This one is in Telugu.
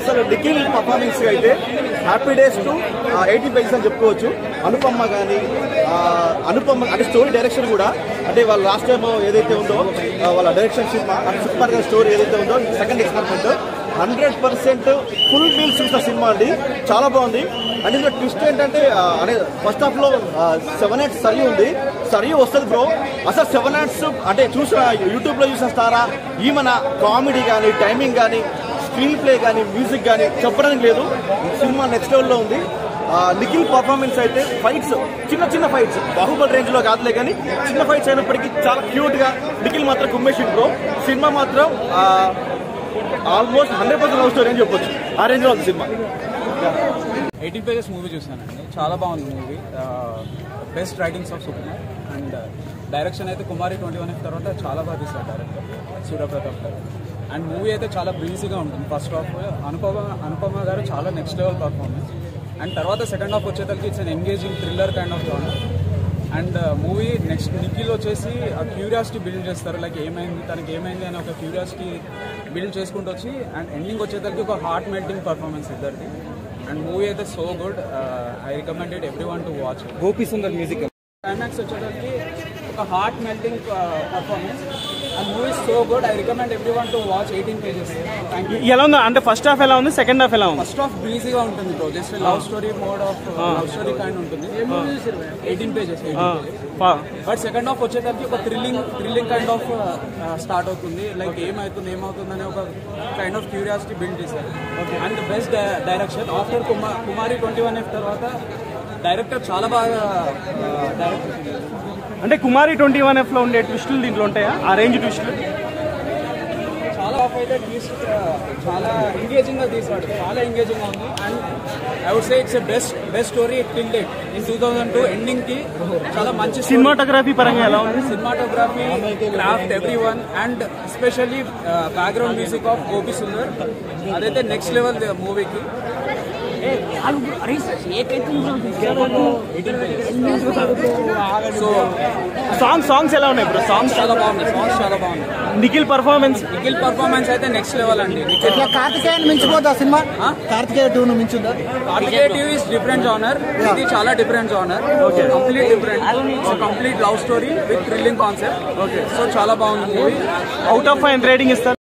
అసలు నిఖిల్ పర్ఫార్మెన్స్ అయితే happy days to eighty pages అని చెప్పుకోవచ్చు అనుపమ్మ కానీ అనుపమ్మ అంటే స్టోరీ డైరెక్షన్ కూడా అంటే వాళ్ళ లాస్ట్ టైం ఏదైతే ఉందో ఆ, వాళ్ళ డైరెక్షన్ సినిమా అంటే సూపర్ గా స్టోరీ ఏదైతే ఉందో second experiment hundred percent full meals చూసిన సినిమా అండి చాలా బాగుంది అండ్ ఇందులో ట్విస్ట్ ఏంటంటే ఆ, అనే ఫస్ట్ హాఫ్ లో సెవెన్ ఎయిట్స్ సరి ఉంది సరి వస్తుంది బ్రో అసలు సెవెన్ ఎయిట్స్ అంటే చూసిన యూట్యూబ్ లో చూసిన స్టారా ఈమెన కామెడీ కానీ టైమింగ్ కానీ స్క్రీన్ ప్లే కానీ మ్యూజిక్ కానీ చెప్పడానికి లేదు సినిమా నెక్స్ట్ లెవెల్లో ఉంది ఆ, నిఖిల్ పర్ఫార్మెన్స్ అయితే ఫైట్స్ చిన్న చిన్న ఫైట్స్ బాహుబలి రేంజ్ లో కాదులే కానీ చిన్న ఫైట్స్ అయినప్పటికీ చాలా క్యూట్ గా నిఖిల్ మాత్రం కుమ్మేసింది బ్రో సినిమా మాత్రం almost hundred percent love story అని చెప్పొచ్చు ఆ రేంజ్ లో ఉంది సినిమా ఎయిటీన్ పేజెస్ మూవీ చూసానండి చాలా బాగుంది movie best writings of Sukumar and direction అయితే కుమారి ట్వంటీ వన్ తర్వాత చాలా బాగా తీశారు డైరెక్టర్ సూర్యప్రతాప్ గారు అండ్ మూవీ అయితే చాలా బ్రీజీగా ఉంటుంది ఫస్ట్ హాఫ్ అనుపమ అనుపమ గారు చాలా నెక్స్ట్ లెవెల్ పర్ఫార్మెన్స్ అండ్ తర్వాత సెకండ్ హాఫ్ వచ్చేసరికి it's an engaging thriller kind of genre and movie next Nikhil వచ్చేసి ఆ క్యూరియాసిటీ బిల్డ్ చేస్తారు లైక్ ఏమైంది తనకి ఏమైంది అని ఒక క్యూరియాసిటీ బిల్డ్ చేసుకుంటూ వచ్చి అండ్ ఎండింగ్ వచ్చేసరికి ఒక హార్ట్ మెల్టింగ్ పర్ఫార్మెన్స్ ఇద్దరిది అండ్ మూవీ అయితే so good I recommended everyone to watch Gopi Sundar music climax వచ్చేసరికి ఒక heart melting performance and movie so good I recommend everyone to watch eighteen pages thank you ఎలా ఉంది అంటే ఫస్ట్ హాఫ్ ఎలా ఉంది సెకండ్ హాఫ్ ఎలా ఉంది ఫస్ట్ ఆఫ్ బ్రీజీగా ఉంటుంది bro just love story mode of love story kind ఉంటుంది eighteen pages but second half వచ్చేసరికి ఒక thrilling thrilling kind of start అవుతుంది లైక్ ఏమవుతుంది ఏమవుతుంది అనే ఒక కైండ్ ఆఫ్ క్యూరియాసిటీ బిల్డ్ చేశారు and best direction after Kumar Kumari twenty one F తర్వాత డైరెక్టర్ చాలా బాగా డైరెక్ట్ అంటే కుమారి ట్వంటీ వన్ ఎఫ్ లో ఉండే ట్విస్టులు దీంట్లో ఉంటాయా ఆ రేంజ్ ట్విస్టులు చాలా ఆఫ్ అయితే తీసి చాలా ఎంగేజింగ్ గా తీసాడు చాలా ఎంగేజింగ్ గా ఉంది and I would say it's best best story till date in two thousand two ending కి చాలా మంచి సినిమాటోగ్రఫీ పరంగా ఎలా ఉంది cinematography craft everyone and especially background music of Gopi Sundar అదైతే నెక్స్ట్ లెవెల్ మూవీకి సో సాంగ్ సాంగ్స్ ఎలా ఉన్నాయి బ్రో సాంగ్స్ చాలా బాగున్నాయి సాంగ్స్ చాలా బాగున్నాయి నిఖిల్ పర్ఫార్మెన్స్ నిఖిల్ పర్ఫార్మెన్స్ అయితే నెక్స్ట్ లెవెల్ అండి నిఖిల్ ఇట్లా కార్తికేయన్ మించిపోతా సినిమా ఆ? కార్తికేయ టూ ను మించుందా కార్తికేటివ్ ఇస్ డిఫరెంట్ జానర్ ఇది చాలా different genre complete different so complete love story with thrilling concept okay so చాలా బాగుంది movie out of five rating ఇస్తారు